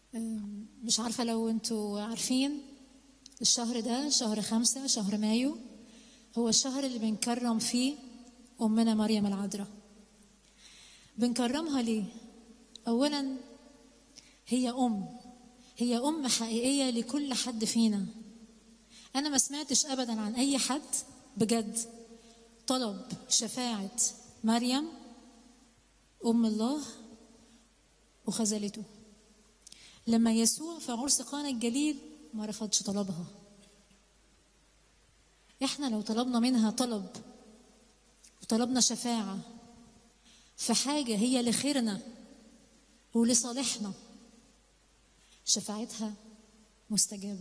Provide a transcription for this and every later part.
أم، مش عارفة لو انتوا عارفين الشهر ده شهر خمسة شهر مايو هو الشهر اللي بنكرم فيه أمنا مريم العذراء بنكرمها ليه؟ أولا هي أم هي أم حقيقية لكل حد فينا أنا ما سمعتش أبدا عن أي حد بجد طلب شفاعة مريم أم الله وخذلته لما يسوع في عرس قانا الجليل ما رفضش طلبها احنا لو طلبنا منها طلب وطلبنا شفاعة في حاجة هي لخيرنا ولصالحنا شفاعتها مستجابة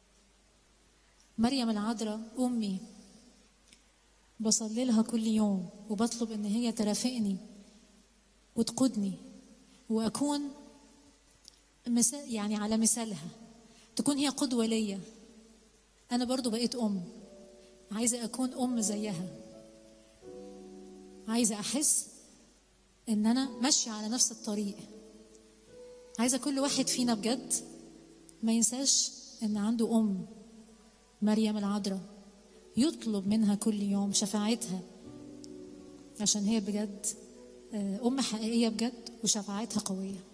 مريم العذراء أمي بصلي لها كل يوم وبطلب إن هي ترافقني وتقودني وأكون مثال يعني على مثالها تكون هي قدوة ليا أنا برضو بقيت أم عايزة أكون أم زيها عايزة أحس إن أنا ماشية على نفس الطريق عايزة كل واحد فينا بجد ما ينساش إن عنده أم مريم العذراء يطلب منها كل يوم شفاعتها عشان هي بجد آه، أم حقيقية بجد وشفاعتها قوية